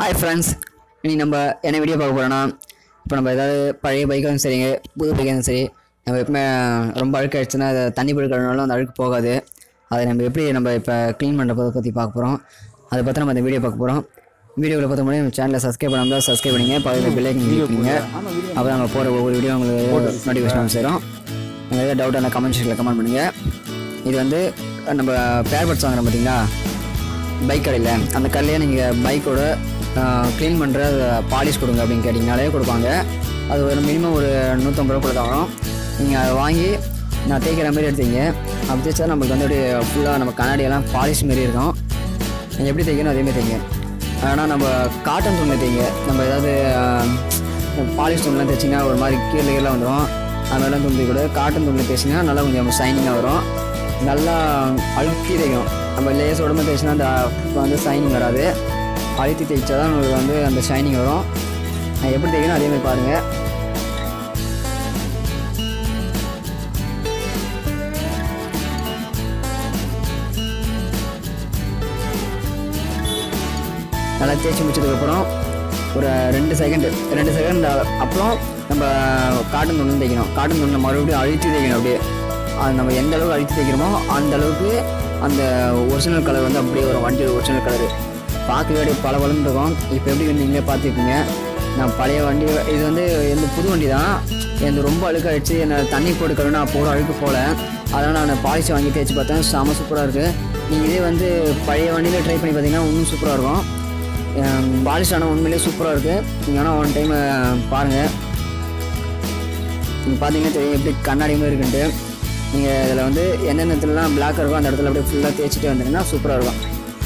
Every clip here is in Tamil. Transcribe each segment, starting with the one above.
ஹாய் ஃப்ரெண்ட்ஸ் இன்னைக்கு நம்ம என்ன வீடியோ பார்க்க போகிறோன்னா இப்போ நம்ம ஏதாவது பழைய பைக்காக சரிங்க புது பைக்காக இருந்தாலும் சரி நம்ம எப்பவுமே ரொம்ப அழுக்கு ஆயிடுச்சுன்னா அதை தண்ணி போய் கழுவினாலும் அந்த அழுக்கு போகாது அதை நம்ம எப்படி நம்ம இப்போ க்ளீன் பண்ணுறத பற்றி பார்க்க போகிறோம் அதை பற்றி நம்ம இந்த வீடியோ பார்க்க போகிறோம் வீடியோவில் பார்த்த முடியும் நம்ம சேனலை சப்ஸ்கிரைப் பண்ணாமல் சப்ஸ்கிரைப் பண்ணிங்க பக்கத்தில் பெல்லைக்கன் கிளிக் பண்ணிங்க அப்போ நம்ம போகிற ஒவ்வொரு வீடியோ உங்களுக்கு நோட்டிஃபிகேஷன் சேரும் உங்களுக்கு ஏதாவது டவுட் இருந்தால் கமெண்ட் செக்ஷனில் கமெண்ட் பண்ணுங்கள் இது வந்து நம்ம பேர் பட்ஸ் வாங்குறோம் பார்த்தீங்களா பைக் கடையில் அந்த கடையிலே நீங்கள் பைக்கோட க்ளீன் பண்ணுற பாலிஷ் கொடுங்க அப்படின்னு கேட்டிங்கனாலே கொடுப்பாங்க அது ஒரு மினிமம் ஒரு நூற்றம்பது ரூபா தான் வரும் நீங்கள் அதை வாங்கி நான் தேய்க்கிற மாதிரி எடுத்தீங்க அப்படி தேய்ச்சா நம்மளுக்கு வந்து அப்படியே ஃபுல்லாக நம்ம கண்ணாடியெல்லாம் பாலிஷ் மாரி இருக்கும் நீங்கள் எப்படி தேய்க்கணும் அதேமாதிரி தேய்ங்க ஆனால் நம்ம காட்டன் துணியில் தேய்ங்க நம்ம ஏதாவது பாலிஷ் துணிலாம் தேய்ச்சிங்கன்னா ஒரு மாதிரி கீழே கீழே வந்துடும் அது மாதிரிலாம் துணி கூட காட்டன் துணியில் தேய்ச்சிங்கன்னா நல்லா கொஞ்சம் ஷைனிங்காக வரும் நல்லா அழுத்தி தேய்க்கணும் நம்ம லேஸ் உடம்பு தேய்ச்சினா அந்த வந்து ஷைனிங் வராது அழுத்தி தேய்ச்சா தான் உங்களுக்கு வந்து அந்த ஷைனிங் வரும் நான் எப்படி தேய்க்கணும் அதே மாதிரி பாருங்கள் நல்லா தேய்ச்சி முடிச்சதுக்கப்புறம் ஒரு ரெண்டு செகண்ட் ரெண்டு செகண்ட் அப்புறம் நம்ம காட்டன் துணி தேய்க்கணும் காட்டன் துணியில் மறுபடியும் அழுத்தி தேய்க்கணும் அப்படியே அது நம்ம எந்த அளவுக்கு அழுத்தி தேய்க்கிறோமோ அந்த அளவுக்கு அந்த ஒரிஜினல் கலர் வந்து அப்படியே வரும் வண்டியோட ஒரிஜினல் கலரு பார்க்கவே அப்படியே பல பலன்னு இருக்கும் இப்போ எப்படி வந்து நீங்களே பார்த்துருப்பீங்க நான் பழைய வண்டி இது வந்து எந்த புது வண்டி தான் எனக்கு ரொம்ப அழுக்காயிடுச்சு என்ன தண்ணி போட்டு கழுவினா அப்போ அழுக்கு போகல அதனால் நான் பாலிசி வாங்கி தேய்ச்சி பார்த்தேன் செம சூப்பராக இருக்குது நீங்கள் இதே வந்து பழைய வண்டியில் ட்ரை பண்ணி பார்த்தீங்கன்னா இன்னும் சூப்பராக இருக்கும் பாலிஷ் ஆனால் உண்மையிலேயே சூப்பராக இருக்குது நீங்கள் ஆனால் ஒன் டைம் பாருங்கள் நீங்கள் பார்த்தீங்கன்னா தெரியும் எப்படி கண்ணாடி மாதிரி இருக்குன்ட்டு நீங்கள் இதில் வந்து எந்தெந்த இடத்துலலாம் பிளாக் இருக்கோ அந்த இடத்துல அப்படியே ஃபுல்லாக தேய்ச்சிட்டு வந்தீங்கன்னா சூப்பராக இருக்கும்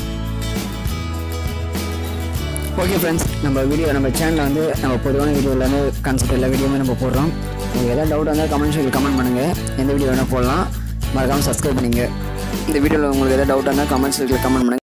ஓகே ஃப்ரெண்ட்ஸ் நம்ம வீடியோ நம்ம சேனலில் வந்து நம்ம பொதுவான வீடியோ எல்லாமே கான்செப்ட் எல்லா வீடியோவுமே நம்ம போடுறோம் உங்களுக்கு எதாவது டவுட் வந்தால் கமெண்ட் செக்ஷனில் கமெண்ட் பண்ணுங்கள் எந்த வீடியோ வேணால் போடலாம் மறக்காமல் சப்ஸ்கிரைப் பண்ணிங்க இந்த வீடியோவில் உங்களுக்கு எதாவது டவுட் இருந்தால் கமெண்ட் செக்ஷனில் கமெண்ட் பண்ணுங்கள்